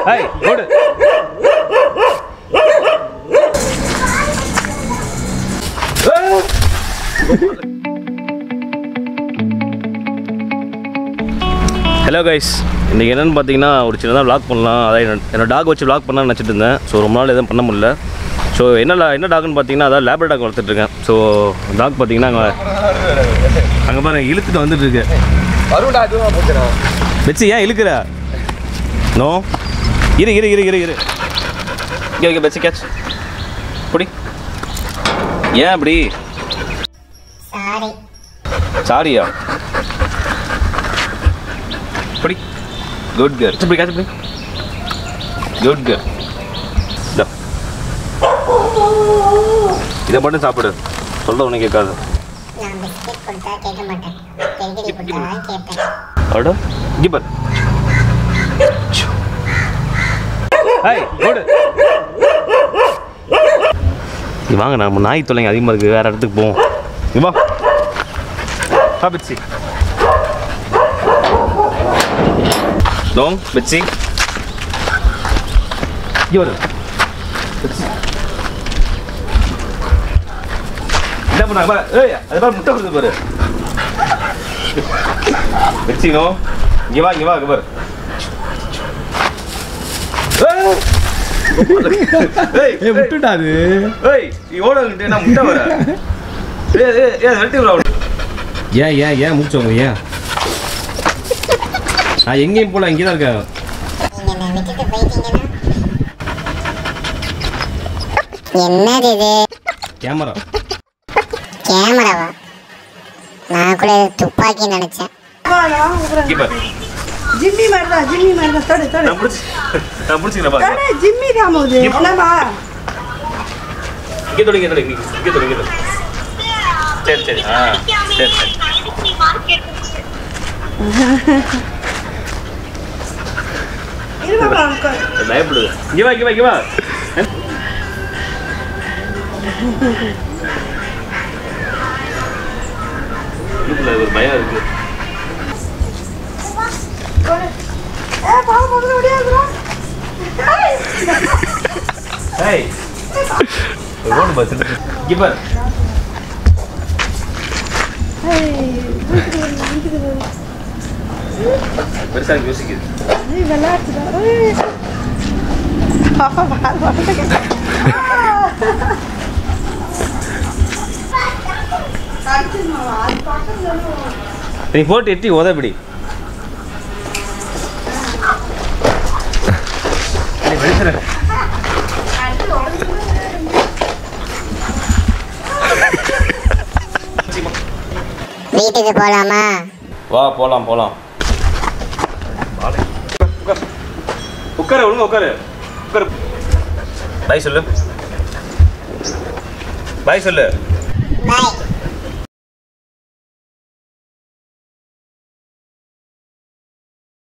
ஏய் ஓடு hello guys இன்றைக்கி என்னென்னு பார்த்தீங்கன்னா ஒரு சின்னதாக vlog பண்ணலாம் அதாவது என்னோட- என்னோட டாக் வச்சு vlog பண்ணலாம்னு நினச்சிட்டு இருந்தேன் ஸோ ரொம்ப நாள் எதுவும் பண்ண முடியல ஸோ என்ன la- என்ன டாக்னு பார்த்தீங்கன்னா அதாவது லேபர் டாக் வளர்த்துட்ருக்கேன் ஸோ டாக் பார்த்தீங்கன்னா அங்கே அங்கே பாருங்க இழுத்துட்டு வந்துட்டு இருக்கு வருண்டா அதுவா போச்சுடா வச்சு ஏன் இழுக்கிற நோ இரு இரு இரு இரு இரு இங்கே இங்கே வச்சு கேட்ச் புடி ஏன் அப்படி சாரி சாரியா புடி குட் கேர் இப்படி கேட்ச் இப்படி குட் கேர் இதை மட்டும் சாப்பிடு சொல்ல ஒன்றும் கேட்காது நான் பிஸ்கெட் கொடுத்தா கேட்க மாட்டேன் பெருக்கடி கொடுத்தா தான் கேட்பேன் அட கிப்பர் ஹாய் ஓடு நீ வாங்க நம்ம நாய் தொல்லைங்க அதிகமாக இருக்குது வேறு இடத்துக்கு போவோம் நீ வா வா பிச்சி டோங் பிச்சி இங்கே வரு பிச்சி என்ன பண்ணாங்க பாரு ஏய் அது பாரு முட்டை கொடுத்து பாரு வச்சினோ இங்க வா இங்க வா இங்க பாரு ஏய் ஏய் விட்டுடா அது ஏய் நீ ஓடங்கிட்டே நான் முட்டை வர ஏய் ஏய் ஏய் வெட்டி விட ஏன் ஏன் ஏன் முடிச்சவங்க ஏன் நான் எங்கேயும் போல இங்கே தான் இருக்கேன் நீங்க என்னை விட்டுட்டு போயிட்டீங்கன்னா என்னது இது கேமரா கேமராவா நான் கூட இது துப்பாக்கி நினைச்சேன் கீப்பர் ಜಿಮ್ಮಿ ಮಾಡ್ದ ಜಿಮ್ಮಿ ಮಾಡ್ದ ತಡಿ ತಡಿ நான் பிடிச்சி நான் பிடிச்சிக்கிறேன் பாருங்க ತಡಿ ಜಿಮ್ಮಿ ಕಾಮೋದು ಏನಮ್ಮ இங்கே தொடு இங்கே தொடு இங்கே தொடு இங்கே தொடு சரி சரி ஆ சரி சரி ಇರುವಾಗ ಅನ್ಕೊ பயப்படுது இங்கே வா இங்கே வா இங்கே வா வீட்டில் ஒரு பயம் இருக்கு ಏ ಬಾ ಮೊದಲು ಹೊಡಿಯೋದ್ರ ஏய் ரோடு பஸ் இங்கே பாரு பெருசாக யோசிக்குது ಬೆಲ್ಲ ಪಾಪ ಬಾಳ நீ போட்டு எட்டி உதப்பிடி வீட்டுக்கு போலாமா வா போலாம் போலாம் உட்காரு ஒழுங்கா உட்காரு உட்காரு பாய் சொல்லு பாய் சொல்லு பாய்